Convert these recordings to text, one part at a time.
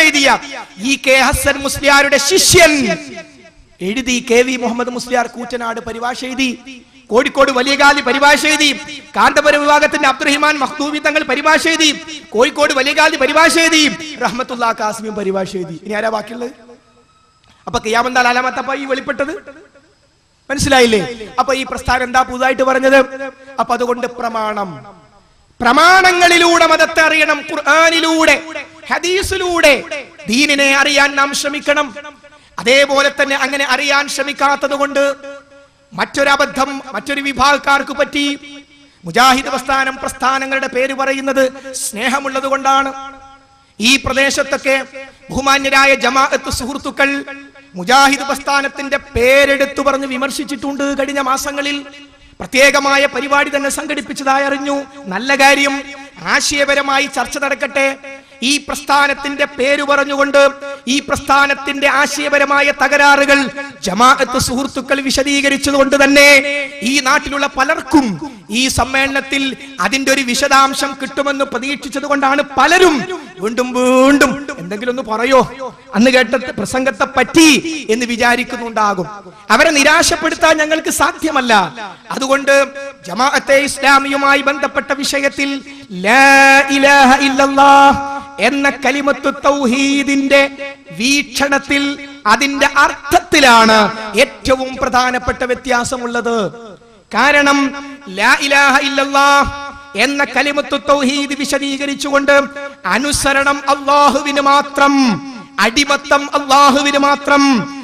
എഴുതിയ ഈ കെ ഹസൻ മുസ്ലിയാരുടെ ശിഷ്യൻ എഴുതി കെ വി മുഹമ്മദ് മുസ്ലിയാർ കൂറ്റനാട് പരിഭാഷ എഴുതി കോഴിക്കോട് വലിയകാലി പരിഭാഷ എഴുതി കാന്തപുരം വിഭാഗത്തിന്റെ അബ്ദുറഹിമാൻ മഹ്ദൂബി തങ്ങൾ പരിഭാഷ എഴുതി കോഴിക്കോട് വലിയകാലി പരിഭാഷ എഴുതി റഹ്മത്തുള്ള കാസിമിയും പരിഭാഷ എഴുതി ഇനി ആരാ ബാക്കിയുള്ളത് അപ്പൊ കിയാമന്താൽ അലാമത്തപ്പ ഈ വെളിപ്പെട്ടത് മനസ്സിലായില്ലേ അപ്പൊ ഈ പ്രസ്ഥാനം എന്താ പുതുതായിട്ട് പറഞ്ഞത് അപ്പൊ അതുകൊണ്ട് പ്രമാണം പ്രമാണങ്ങളിലൂടെ മതത്തെ അറിയണം ഖുർആാനിലൂടെ ഹദീസിലൂടെ ദീനിനെ അറിയാൻ നാം ശ്രമിക്കണം അതേപോലെ തന്നെ അങ്ങനെ അറിയാൻ ശ്രമിക്കാത്തത് കൊണ്ട് മറ്റൊരബദ്ധം മറ്റൊരു വിഭാഗക്കാർക്ക് പറ്റി മുജാഹിദ് പ്രസ്ഥാനം പ്രസ്ഥാനങ്ങളുടെ പേര് പറയുന്നത് സ്നേഹമുള്ളത് കൊണ്ടാണ് ഈ പ്രദേശത്തൊക്കെ ബഹുമാന്യരായ ജമാഅത്ത് സുഹൃത്തുക്കൾ മുജാഹിദ് പ്രസ്ഥാനത്തിന്റെ പേരെടുത്തു പറഞ്ഞ് വിമർശിച്ചിട്ടുണ്ട് കഴിഞ്ഞ മാസങ്ങളിൽ പ്രത്യേകമായ പരിപാടി തന്നെ സംഘടിപ്പിച്ചതായി അറിഞ്ഞു നല്ല കാര്യം ആശയപരമായി ചർച്ച നടക്കട്ടെ ഈ പ്രസ്ഥാനത്തിന്റെ പേര് പറഞ്ഞുകൊണ്ട് ഈ പ്രസ്ഥാനത്തിന്റെ ആശയപരമായ തകരാറുകൾ ജമാഅത്ത് സുഹൃത്തുക്കൾ വിശദീകരിച്ചതുകൊണ്ട് തന്നെ ഈ നാട്ടിലുള്ള പലർക്കും ഈ സമ്മേളനത്തിൽ അതിന്റെ ഒരു വിശദാംശം കിട്ടുമെന്ന് പ്രതീക്ഷിച്ചത് കൊണ്ടാണ് പലരും വീണ്ടും വീണ്ടും എന്തെങ്കിലും ഒന്ന് പറയോ അന്ന് കേട്ട പ്രസംഗത്തെ പറ്റി എന്ന് വിചാരിക്കുന്നുണ്ടാകും അവരെ നിരാശപ്പെടുത്താൻ ഞങ്ങൾക്ക് സാധ്യമല്ല അതുകൊണ്ട് ജമാഅത്തെ ഇസ്ലാമിയുമായി ബന്ധപ്പെട്ട വിഷയത്തിൽ ലാ ഇലാഹ ഇല്ലല്ലാഹ് എന്ന കലിമത്ത് തൗഹീദിന്റെ വീക്ഷണത്തിൽ അതിന്റെ അർത്ഥത്തിലാണ് ഏറ്റവും പ്രധാനപ്പെട്ട വ്യത്യാസമുള്ളത് കാരണം ലാ ഇലാഹ ഇല്ലല്ലാഹ് എന്ന കലിമത്ത് തൗഹീദ് വിശദീകരിച്ചുകൊണ്ട് അനുസരണം അള്ളാഹുവിന് മാത്രം അടിമത്തം അള്ളാഹുവിന് മാത്രം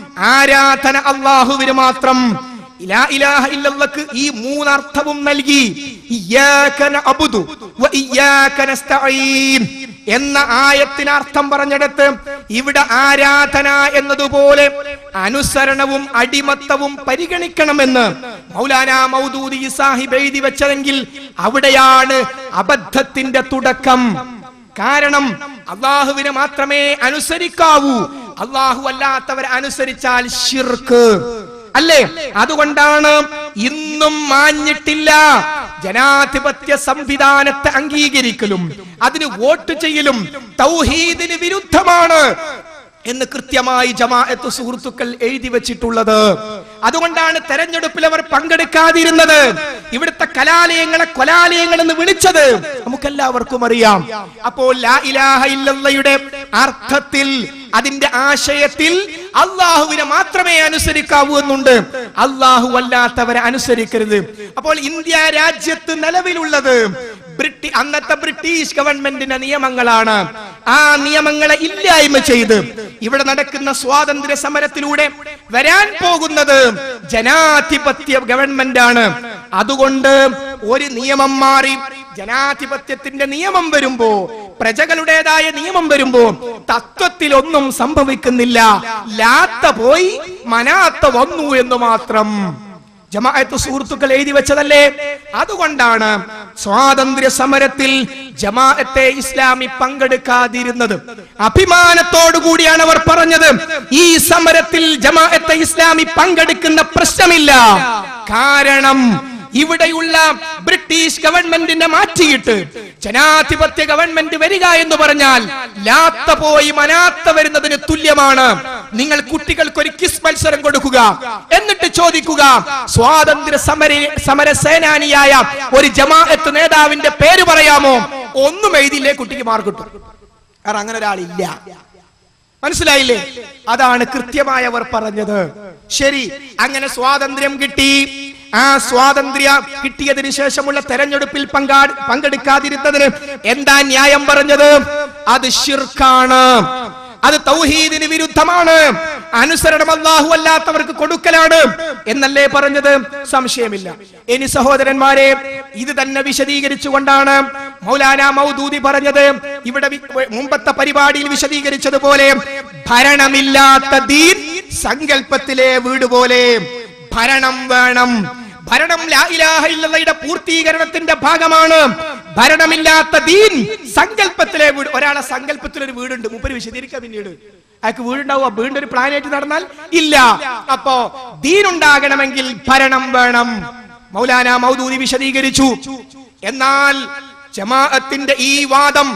ആരാധന അള്ളാഹുവിന് മാത്രം ലാ ഇലാഹ ഇല്ലല്ലക്ക് ഈ മൂന്നർത്ഥവും നൽകി ഇയ്യാക നഅബുദു വ ഇയ്യാക നസ്തഈൻ എന്ന ആയത്തിന് അർത്ഥം പറഞ്ഞെടുത്ത് ഇവിടെ ആരാധന എന്നതുപോലെ അനുസരണവും അടിമത്തവും പരിഗണിക്കണമെന്ന് മൗലാന മൗദൂദി സാഹിബ് എഴുതി വെച്ചതെങ്കിൽ അവിടെയാണ് അബദ്ധത്തിന്റെ തുടക്കം കാരണം അള്ളാഹുവിനെ മാത്രമേ അനുസരിക്കാവൂ അള്ളാഹു അല്ലാത്തവരെ അനുസരിച്ചാൽ ഷിർക്ക് അല്ലേ അതുകൊണ്ടാണ് ഇന്നും മാഞ്ഞിട്ടില്ല ജനാധിപത്യ സംവിധാനത്തെ അംഗീകരിക്കലും അതിന് വോട്ട് ചെയ്യലും തൗഹീദിന് വിരുദ്ധമാണ് എന്ന് കൃത്യമായി ജമാഅത്ത് സുഹൃത്തുക്കൾ എഴുതി വെച്ചിട്ടുള്ളത് അതുകൊണ്ടാണ് തെരഞ്ഞെടുപ്പിൽ അവർ പങ്കെടുക്കാതിരുന്നത് ഇവിടുത്തെ കലാലയങ്ങളെ കൊലാലയങ്ങൾ എന്ന് വിളിച്ചത് നമുക്കെല്ലാവർക്കും അറിയാം അപ്പോൾ ലാ ഇലാഹ ഇല്ലല്ലയുടെ അർത്ഥത്തിൽ അതിന്റെ ആശയത്തിൽ അള്ളാഹുവിനെ മാത്രമേ അനുസരിക്കാവൂ എന്നുണ്ട് അള്ളാഹു അല്ലാത്തവരെ അനുസരിക്കരുത് അപ്പോൾ ഇന്ത്യ രാജ്യത്ത് നിലവിലുള്ളത് ബ്രിട്ടി അന്നത്തെ ബ്രിട്ടീഷ് ഗവൺമെന്റിന്റെ നിയമങ്ങളാണ് ആ നിയമങ്ങളെ ഇല്ലായ്മ ചെയ്ത് ഇവിടെ നടക്കുന്ന സ്വാതന്ത്ര്യ സമരത്തിലൂടെ വരാൻ പോകുന്നത് ജനാധിപത്യ ഗവൺമെന്റ് ആണ് അതുകൊണ്ട് ഒരു നിയമം മാറി ജനാധിപത്യത്തിന്റെ നിയമം വരുമ്പോ പ്രജകളുടേതായ നിയമം വരുമ്പോ തത്വത്തിൽ ഒന്നും സംഭവിക്കുന്നില്ല ലാത്ത പോയി മനാത്ത വന്നു എന്ന് മാത്രം ജമാഅത്ത് സുഹൃത്തുക്കൾ എഴുതി വെച്ചതല്ലേ അതുകൊണ്ടാണ് സ്വാതന്ത്ര്യ സമരത്തിൽ ജമാഅത്തെ ഇസ്ലാമി പങ്കെടുക്കാതിരുന്നത് അഭിമാനത്തോടു കൂടിയാണ് അവർ പറഞ്ഞത് ഈ സമരത്തിൽ ജമാഅത്തെ ഇസ്ലാമി പങ്കെടുക്കുന്ന പ്രശ്നമില്ല കാരണം ഇവിടെയുള്ള ബ്രിട്ടീഷ് ഗവൺമെന്റിനെ മാറ്റിയിട്ട് ജനാധിപത്യ ഗവൺമെന്റ് വരിക എന്ന് പറഞ്ഞാൽ ലാത്ത പോയി മനാത്ത വരുന്നതിന് തുല്യമാണ് നിങ്ങൾ കുട്ടികൾക്ക് ഒരു കിസ് മത്സരം കൊടുക്കുക എന്നിട്ട് ചോദിക്കുക സ്വാതന്ത്ര്യ സമര സമര സേനാനിയായ ഒരു ജമാഅത്ത് നേതാവിന്റെ പേര് പറയാമോ ഒന്നും എഴുതിയില്ലേ കുട്ടിക്ക് മാർക്ക് കിട്ടും കാരണം അങ്ങനെ ഒരാളില്ല മനസ്സിലായില്ലേ അതാണ് കൃത്യമായി അവർ പറഞ്ഞത് ശരി അങ്ങനെ സ്വാതന്ത്ര്യം കിട്ടി ആ സ്വാതന്ത്ര്യ കിട്ടിയതിനു ശേഷമുള്ള തെരഞ്ഞെടുപ്പിൽ പങ്കാ പങ്കെടുക്കാതിരുന്നതിന് എന്താ ന്യായം പറഞ്ഞത് അത് ഷിർക്കാണ് അത് തൗഹീദിന് വിരുദ്ധമാണ് അനുസരണം അല്ലാഹു അല്ലാത്തവർക്ക് കൊടുക്കലാണ് എന്നല്ലേ പറഞ്ഞത് സംശയമില്ല ഇനി സഹോദരന്മാരെ ഇത് തന്നെ വിശദീകരിച്ചുകൊണ്ടാണ് മൗലാന മൗദൂദി പറഞ്ഞത് ഇവിടെ വി- മുമ്പത്തെ പരിപാടിയിൽ വിശദീകരിച്ചതുപോലെ ഭരണമില്ലാത്ത ദീൻ സങ്കല്പത്തിലെ വീട് പോലെ ഭരണം വേണം ഭരണം ലാ ഇലാഹ ഇല്ലല്ലയുടെ പൂർത്തീകരണത്തിന്റെ ഭാഗമാണ് ഭരണമില്ലാത്ത ദീൻ സങ്കല്പത്തിലെ വീട് ഒരാളെ സങ്കല്പത്തിൽ ഒരു വീടുണ്ട് മുപ്പര് വിശദീകരിക്കുക പിന്നീട് അയാൾക്ക് വീടുണ്ടാവുക വീടിന്റെ ഒരു പ്ലാനായിട്ട് നടന്നാൽ ഇല്ല അപ്പോ ദീൻ ഉണ്ടാകണമെങ്കിൽ ഭരണം വേണം മൗലാന മൗദൂദി വിശദീകരിച്ചു എന്നാൽ ജമാഅത്തിന്റെ ഈ വാദം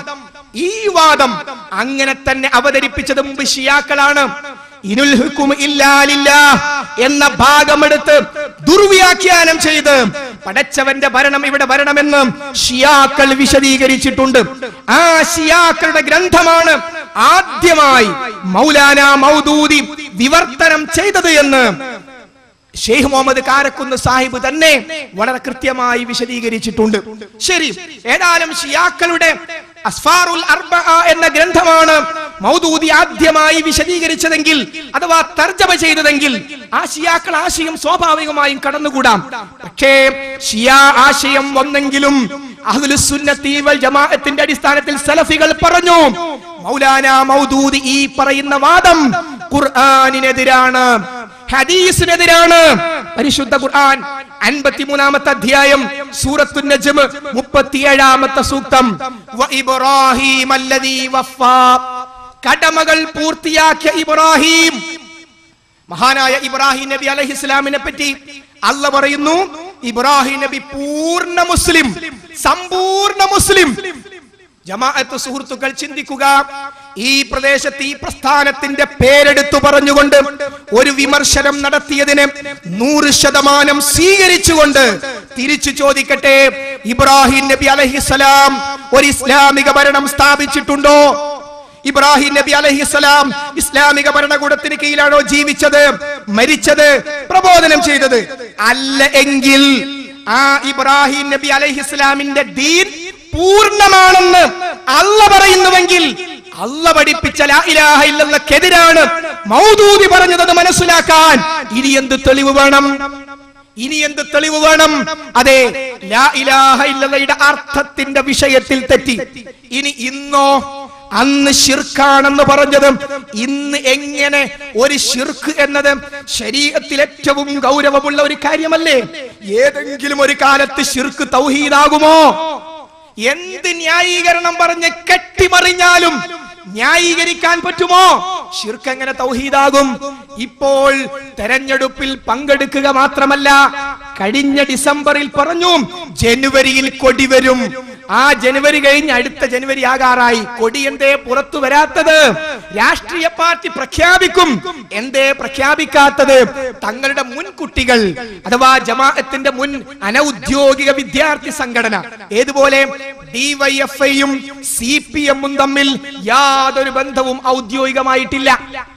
ഈ വാദം അങ്ങനെ തന്നെ അവതരിപ്പിച്ചത് മുമ്പ് ഷിയാക്കളാണ് ഇനുൽ ഹുക്കും ഇല്ലാലില്ല എന്ന ഭാഗമെടുത്ത് ദുർവ്യാഖ്യാനം ചെയ്ത് പടച്ചവന്റെ ഭരണം ഇവിടെ വരണമെന്ന് ഷിയാക്കൾ വിശദീകരിച്ചിട്ടുണ്ട് ആ ഷിയാക്കളുടെ ഗ്രന്ഥമാണ് ആദ്യമായി മൗലാന മൗദൂദി വിവർത്തനം ചെയ്തത് എന്ന് ഷെയ്ഖ് മുഹമ്മദ് കാരക്കുന്ന് സാഹിബ് തന്നെ വളരെ കൃത്യമായി വിശദീകരിച്ചിട്ടുണ്ട് ശരി ഏതായാലും ഷിയാക്കളുടെ അസ്ഫാറുൽ അർബ എന്ന ഗ്രന്ഥമാണ് മൗദൂദി ആദ്യമായി വിശദീകരിച്ചതെങ്കിൽ അഥവാ തർജ്ജമ ചെയ്തതെങ്കിൽ ആ ഷിയാക്കൾ ആശയം സ്വാഭാവികമായും കടന്നുകൂടാം പക്ഷേ ഷിയാ ആശയം വന്നെങ്കിലും അഹ്ലുസുന്നത്തി വൽ ജമാഅത്തിന്റെ അടിസ്ഥാനത്തിൽ സലഫികൾ പറഞ്ഞു മൗലാന മൗദൂദി ഈ പറയുന്ന വാദം ഖുർആനിനെതിരാണ് ഹദീസിനെതിരാണ് പരിശുദ്ധ ഖുർആൻ അൻപത്തിമൂന്നാമത്തെ അധ്യായം സൂറത്തു നജ്മ് മുപ്പത്തിയേഴാമത്തെ സൂക്തം വ ഇബ്രാഹീം അല്ലദീ വഫാ കടമകൾ പൂർത്തിയാക്കിയ ഇബ്രാഹിം മഹാനായ ഇബ്രാഹിം നബി അലൈഹി ഇസ്ലാമിനെ പറ്റി അല്ല പറയുന്നു ഇബ്രാഹിം നബി പൂർണ്ണ മുസ്ലിം സമ്പൂർണ്ണ മുസ്ലിം ജമാഅത്ത് സുഹൃത്തുക്കൾ ചിന്തിക്കുക ഈ പ്രദേശത്ത് ഈ പ്രസ്ഥാനത്തിന്റെ പേരെടുത്തു പറഞ്ഞുകൊണ്ട് ഒരു വിമർശനം നടത്തിയതിന് നൂറ് ശതമാനം സ്വീകരിച്ചുകൊണ്ട് തിരിച്ചു ചോദിക്കട്ടെ ഇബ്രാഹിം നബി അലഹിസലാം ഒരു ഇസ്ലാമിക ഭരണം സ്ഥാപിച്ചിട്ടുണ്ടോ ഇബ്രാഹിം നബി അലഹിസലാം ഇസ്ലാമിക ഭരണകൂടത്തിന് കീഴിലാണോ ജീവിച്ചത് മരിച്ചത് പ്രബോധനം ചെയ്തത് അല്ല എങ്കിൽ ആ ഇബ്രാഹിം നബി അലഹിസ്ലാമിന്റെ ദീൻ പൂർണ്ണമാണെന്ന് അല്ല പറയുന്നുവെങ്കിൽ അല്ല പഠിപ്പിച്ച ലാ ഇലാഹ ഇല്ലല്ലക്കെതിരാണ് മൗദൂദി പറഞ്ഞത് മനസ്സിലാക്കാൻ ഇനി എന്ത് തെളിവ് വേണം ഇനി എന്ത് തെളിവ് വേണം അതെ ലാ ഇലാഹ ഇല്ലല്ലയുടെ അർത്ഥത്തിന്റെ വിഷയത്തിൽ തെറ്റി ഇനി ഇന്നോ അന്ന് ഷിർക്കാണെന്ന് പറഞ്ഞത് ഇന്ന് എങ്ങനെ ഒരു ഷിർക്ക് എന്നത് ശരീരത്തിൽ ഏറ്റവും ഗൗരവമുള്ള ഒരു കാര്യമല്ലേ ഏതെങ്കിലും ഒരു കാലത്ത് ഷിർക്ക് തൗഹീദാകുമോ എന്ത് ന്യായീകരണം പറഞ്ഞ് കെട്ടിമറിഞ്ഞാലും ന്യായീകരിക്കാൻ പറ്റുമോ ഷിർക്ക് എങ്ങനെ തൗഹീദാകും ഇപ്പോൾ തെരഞ്ഞെടുപ്പിൽ പങ്കെടുക്കുക മാത്രമല്ല കഴിഞ്ഞ ഡിസംബറിൽ പറഞ്ഞു ജനുവരിയിൽ കൊടി വരും ആ ജനുവരി കഴിഞ്ഞ് അടുത്ത ജനുവരി ആകാറായി കൊടി എന്തേ പുറത്തു വരാത്തത് രാഷ്ട്രീയ പാർട്ടി പ്രഖ്യാപിക്കും എന്തേ പ്രഖ്യാപിക്കാത്തത് തങ്ങളുടെ മുൻകുട്ടികൾ അഥവാ ജമാഅത്തിന്റെ മുൻ അനൗദ്യോഗിക വിദ്യാർത്ഥി സംഘടന ഏതുപോലെ ഡിവൈഎഫ്ഐയും സി പി എമ്മും തമ്മിൽ യാതൊരു ബന്ധവും ഔദ്യോഗികമായിട്ടില്ല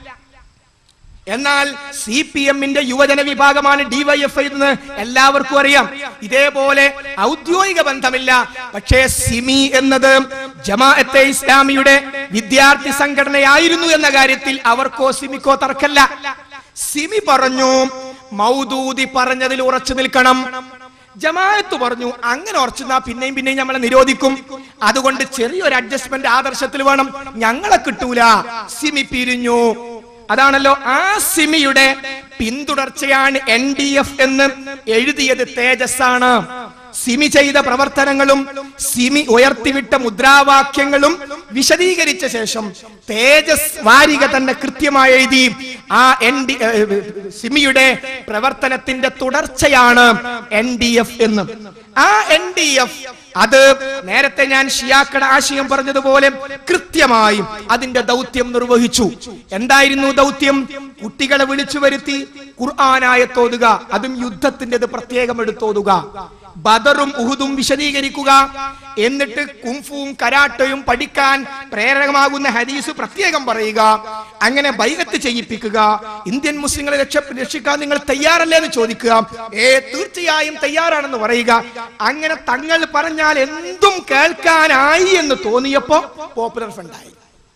എന്നാൽ സി പി എമ്മിന്റെ യുവജന വിഭാഗമാണ് ഡിവൈഎഫ്ഐ എന്ന് എല്ലാവർക്കും അറിയാം ഇതേപോലെ ഔദ്യോഗിക ബന്ധമില്ല പക്ഷേ സിമി എന്നത് ജമാഅത്തെ ഇസ്ലാമിയുടെ വിദ്യാർത്ഥി സംഘടനയായിരുന്നു എന്ന കാര്യത്തിൽ അവർക്കോ സിമിക്കോ തർക്കല്ല സിമി പറഞ്ഞു മൗദൂദി പറഞ്ഞതിൽ ഉറച്ചു നിൽക്കണം ജമാഅത്ത് പറഞ്ഞു അങ്ങനെ ഉറച്ചുന്നാ പിന്നെയും പിന്നെയും നമ്മളെ നിരോധിക്കും അതുകൊണ്ട് ചെറിയൊരു അഡ്ജസ്റ്റ്മെന്റ് ആദർശത്തിൽ വേണം ഞങ്ങളെ കിട്ടൂല സിമി പിരിഞ്ഞു അതാണല്ലോ ആ സിമിയുടെ പിന്തുടർച്ചയാണ് എൻ ഡി എഫ് എന്ന് എഴുതിയത് തേജസ് ആണ് സിമി ചെയ്ത പ്രവർത്തനങ്ങളും സിമി ഉയർത്തിവിട്ട മുദ്രാവാക്യങ്ങളും വിശദീകരിച്ച ശേഷം തേജസ് വാരിക തന്നെ കൃത്യമായി എഴുതി ആ എൻ ഡി സിമിയുടെ പ്രവർത്തനത്തിന്റെ തുടർച്ചയാണ് എൻ ഡി എഫ് എന്ന് ആ എൻ ഡി എഫ് അത് നേരത്തെ ഞാൻ ഷിയാക്കട ആശയം പറഞ്ഞതുപോലെ കൃത്യമായും അതിന്റെ ദൗത്യം നിർവഹിച്ചു എന്തായിരുന്നു ദൗത്യം കുട്ടികളെ വിളിച്ചു വരുത്തി ഖുർആനായത്തോതുക അതും യുദ്ധത്തിൻ്റെത് പ്രത്യേകം എടുത്തോതുക ബദറും ഉഹുദും വിശദീകരിക്കുക എന്നിട്ട് കുംഫുവും കരാട്ടയും പഠിക്കാൻ പ്രേരകമാകുന്ന ഹദീസ് പ്രത്യേകം പറയുക അങ്ങനെ ബൈഗത്ത് ചെയ്യിപ്പിക്കുക ഇന്ത്യൻ മുസ്ലിങ്ങളെ രക്ഷ രക്ഷിക്കാൻ നിങ്ങൾ തയ്യാറല്ലേ എന്ന് ചോദിക്കുക ഏ തീർച്ചയായും തയ്യാറാണെന്ന് പറയുക അങ്ങനെ തങ്ങൾ പറഞ്ഞാൽ എന്തും കേൾക്കാനായി എന്ന് തോന്നിയപ്പോ പോപ്പുലർ ഫണ്ടായി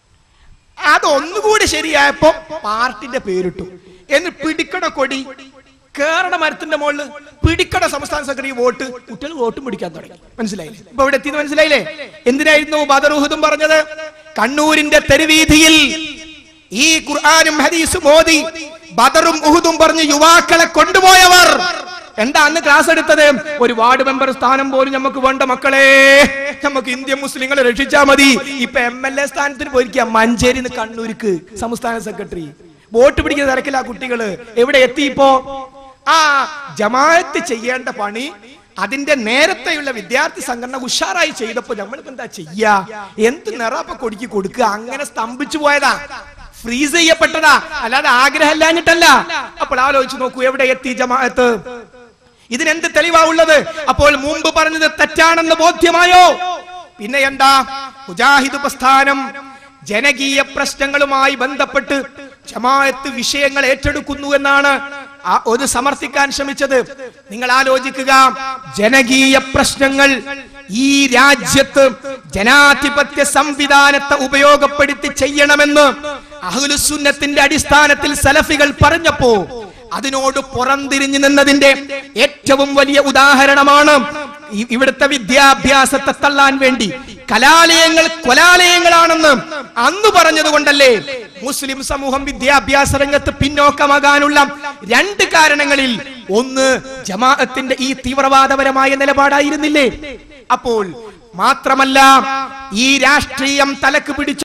അതൊന്നുകൂടി ശരിയായപ്പോ പാർട്ടിന്റെ പേരിട്ടു എന്ന് പിടിക്കണ കൊടി കേരള മരത്തിന്റെ മുകളിൽ പിടിക്കട സംസ്ഥാന സെക്രട്ടറി വോട്ട് കുട്ടികൾ വോട്ടും പിടിക്കാൻ തുടങ്ങി മനസ്സിലായില്ലേ ഇപ്പൊ ഇവിടെ എത്തിയത് മനസ്സിലായില്ലേ എന്തിനായിരുന്നു ബദറുഹുദും പറഞ്ഞത് കണ്ണൂരിന്റെ തെരുവീതിയിൽ ഈ ഖുർആാനും ഹദീസും മോദി ബദറും ഉഹുദും പറഞ്ഞ് യുവാക്കളെ കൊണ്ടുപോയവർ എന്താ അന്ന് ക്ലാസ് എടുത്തത് ഒരു വാർഡ് മെമ്പർ സ്ഥാനം പോലും നമുക്ക് വേണ്ട മക്കളെ നമുക്ക് ഇന്ത്യൻ മുസ്ലിങ്ങളെ രക്ഷിച്ചാ മതി ഇപ്പൊ എം എൽ എ സ്ഥാനത്തിന് പോയിരിക്കുക മഞ്ചേരി കണ്ണൂർക്ക് സംസ്ഥാന സെക്രട്ടറി വോട്ട് പിടിക്കുന്ന തിരക്കില്ല കുട്ടികള് എവിടെ എത്തി ഇപ്പോ ആ ജമാഅത്ത് ചെയ്യേണ്ട പണി അതിന്റെ നേരത്തെയുള്ള വിദ്യാർത്ഥി സംഘടന ഉഷാറായി ചെയ്തപ്പോ നമ്മളിപ്പോ എന്താ ചെയ്യാ എന്ത് നിറപ്പ കൊടുക്കി കൊടുക്കുക അങ്ങനെ സ്തംഭിച്ചു പോയതാ ഫ്രീസ് ചെയ്യപ്പെട്ടതാ അല്ലാതെ ആഗ്രഹമില്ലാഞ്ഞിട്ടല്ല അപ്പോൾ ആലോചിച്ച് നോക്കൂ എവിടെ എത്തി ജമാഅത്ത് ഇതിനെന്ത് തെളിവാ ഉള്ളത് അപ്പോൾ മുമ്പ് പറഞ്ഞത് തെറ്റാണെന്ന് ബോധ്യമായോ പിന്നെ എന്താ മുജാഹിദ് പ്രസ്ഥാനം ജനകീയ പ്രശ്നങ്ങളുമായി ബന്ധപ്പെട്ട് ജമാഅത്ത് വിഷയങ്ങൾ ഏറ്റെടുക്കുന്നു എന്നാണ് ആ ഒരു സമർത്ഥിക്കാൻ ശ്രമിച്ചത് നിങ്ങൾ ആലോചിക്കുക ജനകീയ പ്രശ്നങ്ങൾ ഈ രാജ്യത്ത് ജനാധിപത്യ സംവിധാനത്തെ ഉപയോഗപ്പെടുത്തി ചെയ്യണമെന്ന് അഹ്ലുസുന്നത്തിന്റെ അടിസ്ഥാനത്തിൽ സലഫികൾ പറഞ്ഞപ്പോ അതിനോട് പുറംതിരിഞ്ഞു നിന്നതിന്റെ ഏറ്റവും വലിയ ഉദാഹരണമാണ് ഇ- ഇവിടുത്തെ വിദ്യാഭ്യാസത്തെ തള്ളാൻ വേണ്ടി കലാലയങ്ങൾ കൊലാലയങ്ങളാണെന്ന് അന്ന് പറഞ്ഞത് കൊണ്ടല്ലേ മുസ്ലിം സമൂഹം വിദ്യാഭ്യാസ രംഗത്ത് പിന്നോക്കമാകാനുള്ള രണ്ട് കാരണങ്ങളിൽ ഒന്ന് ജമാഅത്തിന്റെ ഈ തീവ്രവാദപരമായ നിലപാടായിരുന്നില്ലേ അപ്പോൾ മാത്രമല്ല ഈ രാഷ്ട്രീയം തലക്ക് പിടിച്ചു